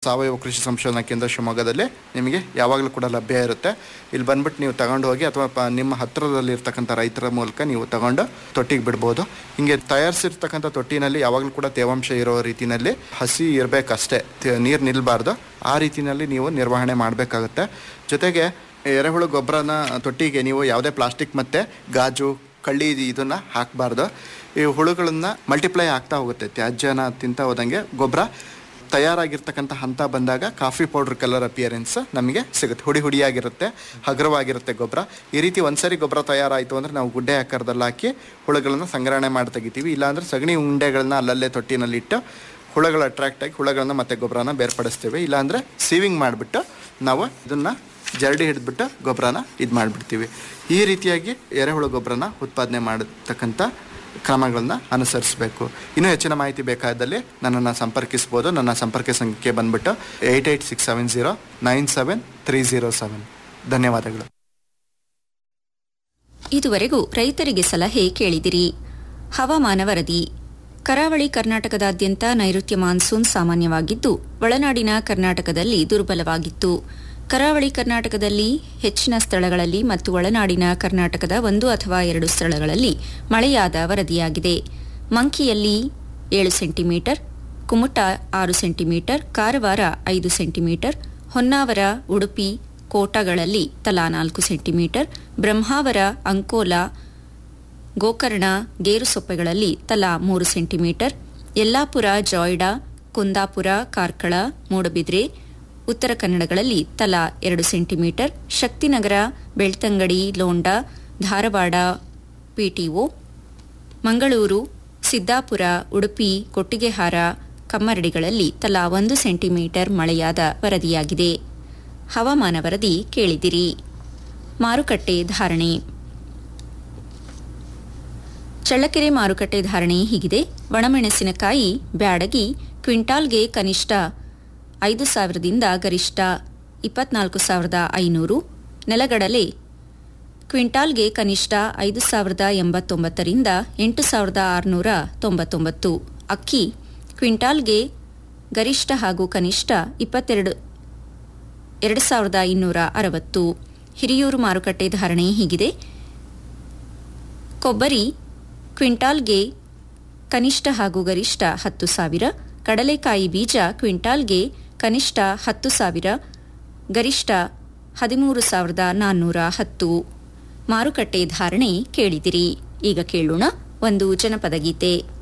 ಸಾವಯವ ಕೃಷಿ ಸಂಶೋಧನಾ ಕೇಂದ್ರ ಶಿವಮೊಗ್ಗದಲ್ಲಿ ನಿಮಗೆ ಯಾವಾಗಲೂ ಕೂಡ ಲಭ್ಯ ಇರುತ್ತೆ ಇಲ್ಲಿ ಬಂದ್ಬಿಟ್ಟು ನೀವು ತಗೊಂಡು ಹೋಗಿ ಅಥವಾ ಪ- ನಿಮ್ಮ ಹತ್ತಿರದಲ್ಲಿ ಇರ್ತಕ್ಕಂಥ ರೈತರ ಮೂಲಕ ನೀವು ತಗೊಂಡು ತೊಟ್ಟಿಗೆ ಬಿಡ್ಬೋದು ಹಿಂಗೆ ತಯಾರಿಸಿರ್ತಕ್ಕಂಥ ತೊಟ್ಟಿನಲ್ಲಿ ಯಾವಾಗಲೂ ಕೂಡ ತೇವಾಂಶ ಇರೋ ರೀತಿನಲ್ಲಿ ಹಸಿ ಇರಬೇಕಷ್ಟೇ ನೀರು ನಿಲ್ಲಬಾರ್ದು ಆ ರೀತಿನಲ್ಲಿ ನೀವು ನಿರ್ವಹಣೆ ಮಾಡಬೇಕಾಗುತ್ತೆ ಜೊತೆಗೆ ಎರೆಹುಳು ಗೊಬ್ಬರನ ತೊಟ್ಟಿಗೆ ನೀವು ಯಾವುದೇ ಪ್ಲಾಸ್ಟಿಕ್ ಮತ್ತು ಗಾಜು ಕಳ್ಳಿ ಇದನ್ನು ಹಾಕಬಾರ್ದು ಈ ಹುಳುಗಳನ್ನ ಮಲ್ಟಿಪ್ಲೈ ಆಗ್ತಾ ಹೋಗುತ್ತೆ ತ್ಯಾಜ್ಯನ ತಿಂತ ಹೋದಂಗೆ ಗೊಬ್ಬರ ತಯಾರಾಗಿರ್ತಕ್ಕಂಥ ಹಂತ ಬಂದಾಗ ಕಾಫಿ ಪೌಡ್ರ್ ಕಲರ್ ಅಪಿಯರೆನ್ಸ್ ನಮಗೆ ಸಿಗುತ್ತೆ ಹುಡಿ ಹುಡಿಯಾಗಿರುತ್ತೆ ಹಗುರವಾಗಿರುತ್ತೆ ಗೊಬ್ಬರ ಈ ರೀತಿ ಒಂದ್ಸರಿ ಗೊಬ್ಬರ ತಯಾರಾಯಿತು ಅಂದರೆ ನಾವು ಗುಡ್ಡೆ ಆಕಾರದಲ್ಲಿ ಹಾಕಿ ಹುಳುಗಳನ್ನ ಸಂಗ್ರಹಣೆ ಮಾಡಿ ತೆಗಿತೀವಿ ಇಲ್ಲಾಂದರೆ ಸಗಣಿ ಉಂಡೆಗಳನ್ನ ಅಲ್ಲಲ್ಲೇ ತೊಟ್ಟಿನಲ್ಲಿಟ್ಟು ಹುಳುಗಳು ಅಟ್ರಾಕ್ಟ್ ಆಗಿ ಹುಳುಗಳನ್ನ ಮತ್ತೆ ಗೊಬ್ಬರನ ಬೇರ್ಪಡಿಸ್ತೀವಿ ಇಲ್ಲಾಂದರೆ ಸೀವಿಂಗ್ ಮಾಡಿಬಿಟ್ಟು ನಾವು ಇದನ್ನು ಜರಡಿ ಹಿಡಿದ್ಬಿಟ್ಟು ಗೊಬ್ಬರನ ಇದು ಮಾಡಿಬಿಡ್ತೀವಿ ಈ ರೀತಿಯಾಗಿ ಎರೆಹುಳು ಗೊಬ್ಬರನ ಉತ್ಪಾದನೆ ಮಾಡತಕ್ಕಂಥ ಕ್ರಮಗಳನ್ನ ಅನುಸರಿಸಬೇಕು ಇನ್ನೂ ಹೆಚ್ಚಿನ ಮಾಹಿತಿ ಬೇಕಾದಲ್ಲಿ ನನ್ನನ್ನು ಸಂಪರ್ಕಿಸ್ಬೋದು ನನ್ನ ಸಂಪರ್ಕ ಸಂಖ್ಯೆ ಬಂದ್ಬಿಟ್ಟು eight eight six seven zero nine seven three zero seven ಧನ್ಯವಾದಗಳು ಇದುವರೆಗೂ ರೈತರಿಗೆ ಸಲಹೆ ಕೇಳಿದಿರಿ ಹವಾಮಾನ ವರದಿ ಕರಾವಳಿ ಕರ್ನಾಟಕದಾದ್ಯಂತ ನೈಋತ್ಯ ಮಾನ್ಸೂನ್ ಸಾಮಾನ್ಯವಾಗಿದ್ದು ಒಳನಾಡಿನ ಕರ್ನಾಟಕದಲ್ಲಿ ದುರ್ಬಲವಾಗಿತ್ತು ಕರಾವಳಿ ಕರ್ನಾಟಕದಲ್ಲಿ ಹೆಚ್ಚಿನ ಸ್ಥಳಗಳಲ್ಲಿ ಮತ್ತು ಒಳನಾಡಿನ ಕರ್ನಾಟಕದ ಒಂದು ಅಥವಾ ಎರಡು ಸ್ಥಳಗಳಲ್ಲಿ ಮಳೆಯಾದ ವರದಿಯಾಗಿದೆ ಮಂಕಿಯಲ್ಲಿ ಏಳು ಸೆಂಟಿಮೀಟರ್ ಕುಮಟ ಆರು ಸೆಂಟಿಮೀಟರ್ ಕಾರವಾರ ಐದು ಸೆಂಟಿಮೀಟರ್ ಹೊನ್ನಾವರ ಉಡುಪಿ ಕೋಟಗಳಲ್ಲಿ ತಲಾ ನಾಲ್ಕು ಸೆಂಟಿಮೀಟರ್ ಬ್ರಹ್ಮಾವರ ಅಂಕೋಲಾ ಗೋಕರ್ಣ ಗೇರುಸೊಪ್ಪೆಗಳಲ್ಲಿ ತಲಾ ಮೂರು ಸೆಂಟಿಮೀಟರ್ ಯಲ್ಲಾಪುರ ಜಾಯ್ಡಾ ಕುಂದಾಪುರ ಕಾರ್ಕಳ ಮೂಡಬಿದ್ರೆ ಉತ್ತರ ಕನ್ನಡಗಳಲ್ಲಿ ತಲಾ ಎರಡು ಸೆಂಟಿಮೀಟರ್ ಶಕ್ತಿನಗರ ಬೆಳ್ತಂಗಡಿ ಲೋಂಡಾ ಧಾರವಾಡ ಪಿಟಿಒ ಮಂಗಳೂರು ಸಿದ್ದಾಪುರ ಉಡುಪಿ ಕೊಟ್ಟಿಗೆಹಾರ ಕಮ್ಮರಡಿಗಳಲ್ಲಿ ತಲಾ ಒಂದು ಸೆಂಟಿಮೀಟರ್ ಮಳೆಯಾದ ವರದಿಯಾಗಿದೆ ಹವಾಮಾನ ವರದಿ ಕೇಳಿದಿರಿ ಮಾರುಕಟ್ಟೆ ಧಾರಣೆ ಚಳ್ಳಕೆರೆ ಮಾರುಕಟ್ಟೆ ಧಾರಣೆ ಹೀಗಿದೆ ಒಣಮೆಣಸಿನಕಾಯಿ ಬ್ಯಾಡಗಿ ಕ್ವಿಂಟಾಲ್ಗೆ ಕನಿಷ್ಠ ಐದು ಸಾವಿರದಿಂದ ಗರಿಷ್ಠ ಇಪ್ಪತ್ನಾಲ್ಕು ಸಾವಿರದ ಐನೂರು ನೆಲಗಡಲೆ ಕ್ವಿಂಟಾಲ್ಗೆ ಕನಿಷ್ಠ ಐದು ಸಾವಿರದ ಎಂಬತ್ತೊಂಬತ್ತರಿಂದ ಎಂಟು ಸಾವಿರದ ಆರುನೂರ ತೊಂಬತ್ತೊಂಬತ್ತು ಅಕ್ಕಿ ಕ್ವಿಂಟಾಲ್ಗೆ ಗರಿಷ್ಠ ಹಾಗೂ ಕನಿಷ್ಠ ಇಪ್ಪತ್ತೆರಡು ಎರಡು ಸಾವಿರದ ಇನ್ನೂರ ಅರವತ್ತು ಹಿರಿಯೂರು ಮಾರುಕಟ್ಟೆ ಧಾರಣೆ ಹೀಗಿದೆ ಕೊಬ್ಬರಿ ಕ್ವಿಂಟಾಲ್ಗೆ ಕನಿಷ್ಠ ಹಾಗೂ ಗರಿಷ್ಠ ಹತ್ತು ಸಾವಿರ ಕಡಲೆಕಾಯಿ ಬೀಜ ಕ್ವಿಂಟಾಲ್ಗೆ ಕನಿಷ್ಠ ಹತ್ತು ಸಾವಿರ ಗರಿಷ್ಠ ಹದಿಮೂರು ಸಾವಿರದ ನಾನ್ನೂರ ಹತ್ತು ಮಾರುಕಟ್ಟೆ ಧಾರಣೆ ಕೇಳಿದಿರಿ ಈಗ ಕೇಳೋಣ ಒಂದು ಜನಪದ ಗೀತೆ